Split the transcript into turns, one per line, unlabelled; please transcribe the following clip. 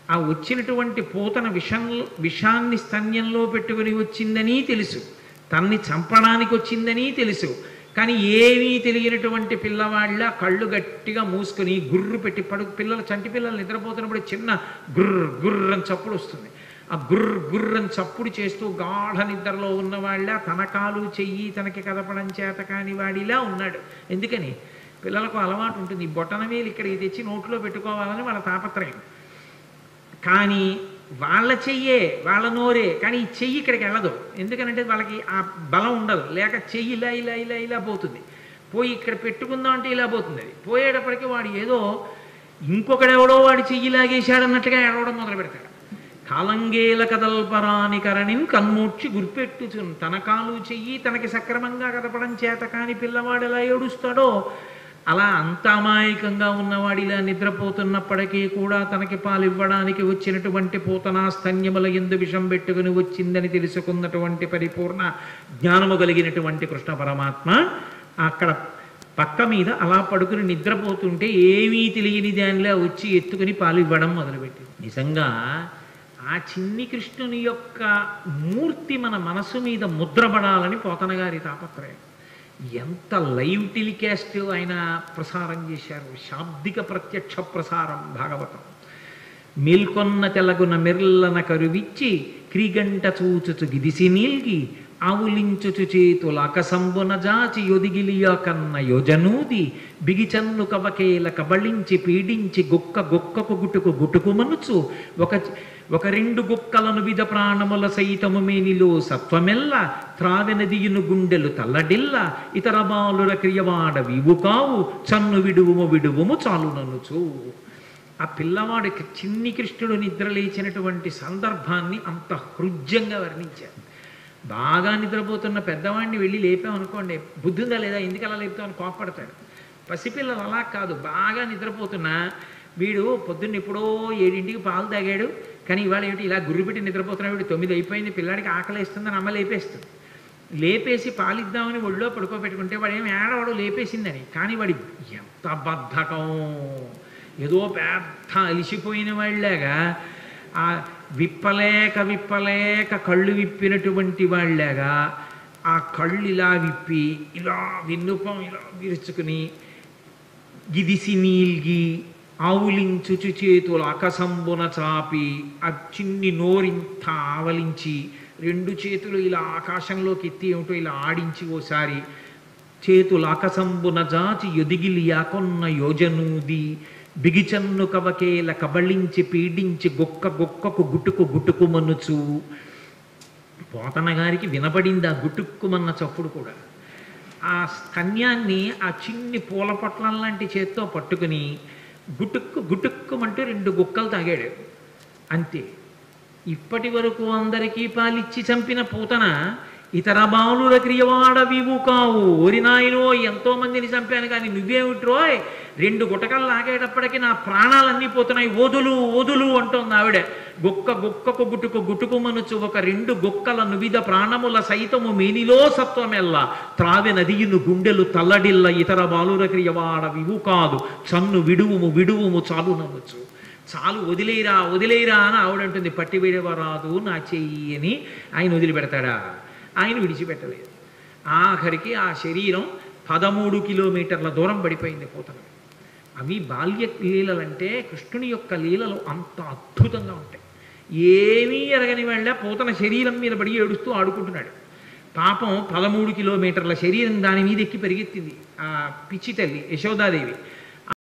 ఆ వచ్చినటువంటి పూతన విషం విషాన్ని స్తన్యంలో పెట్టుకుని వచ్చిందని తెలుసు తన్ని చంపడానికి వచ్చిందని తెలుసు కానీ ఏమీ తెలియనటువంటి పిల్లవాళ్ళ కళ్ళు గట్టిగా మూసుకొని గుర్రు పెట్టి పడు పిల్లలు చంటి పిల్లలు నిద్రపోతున్నప్పుడు చిన్న గుర్ర గుర్ర అని చప్పుడు వస్తుంది ఆ గుర్ర గుర్ర అని చప్పుడు చేస్తూ గాఢ నిద్రలో ఉన్నవాళ్ళ తన కాలు చెయ్యి తనకి కదపడం చేత కాని వాడిలా ఉన్నాడు ఎందుకని పిల్లలకు అలవాటు ఉంటుంది ఈ బొటన వేలు ఇక్కడికి తెచ్చి నోట్లో పెట్టుకోవాలని వాళ్ళ తాపత్రయం కానీ వాళ్ళ చెయ్యే వాళ్ళ నోరే కానీ ఈ చెయ్యి ఇక్కడికి వెళ్ళదు ఎందుకనంటే వాళ్ళకి ఆ బలం ఉండదు లేక చెయ్యి ఇలా ఇలా ఇలా ఇలా పోతుంది పోయి ఇక్కడ పెట్టుకుందాం అంటే ఇలా పోతుంది అది పోయేటప్పటికి వాడు ఏదో ఇంకొకడెవడో వాడి చెయ్యి లాగేశాడన్నట్టుగా ఏడవడం మొదలు పెడతాడు కాలంగేల కదల్పరాని కరణిన్ కన్మూర్చి గుర్పెట్టుచున్ తన కాలు చెయ్యి తనకి సక్రమంగా కదపడం చేత కాని పిల్లవాడు ఎలా ఏడుస్తాడో అలా అంత అమాయకంగా ఉన్నవాడిలా నిద్రపోతున్నప్పటికీ కూడా తనకి పాలివ్వడానికి వచ్చినటువంటి పూతనా స్తన్యముల ఎందు విషం పెట్టుకుని వచ్చిందని తెలుసుకున్నటువంటి పరిపూర్ణ జ్ఞానము కలిగినటువంటి కృష్ణ పరమాత్మ అక్కడ పక్క మీద అలా పడుకుని నిద్రపోతుంటే ఏమీ తెలియని దానిలా వచ్చి ఎత్తుకుని పాలివ్వడం మొదలుపెట్టింది నిజంగా ఆ చిన్ని కృష్ణుని యొక్క మూర్తి మన మనసు మీద ముద్రపడాలని పోతన గారి తాపత్రయం ఎంత లైవ్ టెలికాస్ట్ ఆయన ప్రసారం చేశారు శాబ్దిక ప్రత్యక్ష ప్రసారం భాగవతం మేల్కొన్న తెలగున మెర్లన కరువిచ్చి క్రీగంట చూచుచు గిదిసి నీల్గి ఆవులించుచు చేతుల అకసంబున జాచి యొదిగిలియ కన్న యోజనూది బిగిచన్ను కవకేల కబళించి పీడించి గుక్క గుక్కకు గుటుకు గుటుకు మనుచు ఒక ఒక రెండు గుక్కలను విధ ప్రాణముల సైతము మేనిలో సత్వమెల్ల త్రావెనదియును గుండెలు తల్లడిల్ల ఇతర బాలుర క్రియవాడ వివు కావు చన్ను విడువుము విడువుము చాలుననుచు ఆ పిల్లవాడికి చిన్ని కృష్ణుడు నిద్ర లేచినటువంటి సందర్భాన్ని అంత హృద్యంగా వర్ణించారు బాగా నిద్రపోతున్న పెద్దవాడిని వెళ్ళి లేపామనుకోండి బుద్ధి ఉందా లేదా ఎందుకు అలా లేపుతామని కోపడతాడు పసిపిల్లలు అలా కాదు బాగా నిద్రపోతున్నా వీడు పొద్దున్న ఎప్పుడో ఏడింటికి పాలు తాగాడు కానీ ఇవాళ ఏమిటి ఇలా గుర్రు పెట్టి నిద్రపోతున్నాడు వీడు తొమ్మిది అయిపోయింది పిల్లాడికి ఆకలేస్తుందని అమ్మ లేపేస్తుంది లేపేసి పాలిద్దామని ఒళ్ళో పడుకోబెట్టుకుంటే వాడు ఏం ఏడవాడు లేపేసిందని కానీ వాడి ఎంత బద్ధకం ఏదో పెద్ద అలిసిపోయిన వాళ్ళలాగా ఆ విప్పలేక విప్పలేక కళ్ళు విప్పినటువంటి వాళ్ళలాగా ఆ కళ్ళు ఇలా విప్పి ఇలా విన్నుపం ఇలా విరుచుకుని గిదిసి నీల్గి ఆవులించుచు చేతులు అకసంబున చాపి ఆ చిన్ని నోరింత ఆవలించి రెండు చేతులు ఇలా ఆకాశంలోకి ఎత్తి ఏమిటో ఇలా ఆడించి ఓసారి చేతులు అకసంబున జాచి ఎదిగిలియాకొన్న యోజనూది బిగిచన్ను కవకేల కబళించి పీడించి గొక్క గొక్కకు గుటుకు గుటుకు మనుచు పోతన గారికి వినపడింది ఆ గుటుక్కుమన్న చప్పుడు కూడా ఆ కన్యాన్ని ఆ చిన్ని పూల పొట్లం లాంటి చేత్తో పట్టుకుని గుటుక్కు గుటుక్కుమంటూ రెండు గుక్కలు తాగాడు అంతే ఇప్పటి వరకు అందరికీ పాలిచ్చి చంపిన పూతన ఇతర బాలుర క్రియవాడవివు కావు ఓరి నాయనో ఎంతో మందిని చంపాను కానీ నువ్వేమిట్రోయ్ రెండు గుటకలు లాగేటప్పటికి నా ప్రాణాలన్నీ పోతున్నాయి వదులు వదులు అంటోంది ఆవిడ గుక్క గుక్కకు గుటుకు గుటుకు మనుచు ఒక రెండు గుక్కల నువిధ ప్రాణముల సైతము మేనిలో సత్వమెల్ల త్రావె నదియును గుండెలు తల్లడిల్ల ఇతర బాలుర క్రియవాడవివు కాదు చన్ను విడువుము విడువుము చాలు నవ్వచ్చు చాలు వదిలేరా వదిలేరా అని ఆవిడంటుంది పట్టి విడవరాదు నా చెయ్యి అని ఆయన వదిలిపెడతాడా ఆయన విడిచిపెట్టలేదు ఆఖరికి ఆ శరీరం పదమూడు కిలోమీటర్ల దూరం పడిపోయింది పూతన అవి బాల్య లీలలంటే కృష్ణుని యొక్క లీలలు అంత అద్భుతంగా ఉంటాయి ఏమీ ఎరగని వాళ్ళ పూతన శరీరం మీద పడి ఏడుస్తూ ఆడుకుంటున్నాడు పాపం పదమూడు కిలోమీటర్ల శరీరం దాని మీద ఎక్కి పరిగెత్తింది ఆ పిచ్చి తల్లి యశోదాదేవి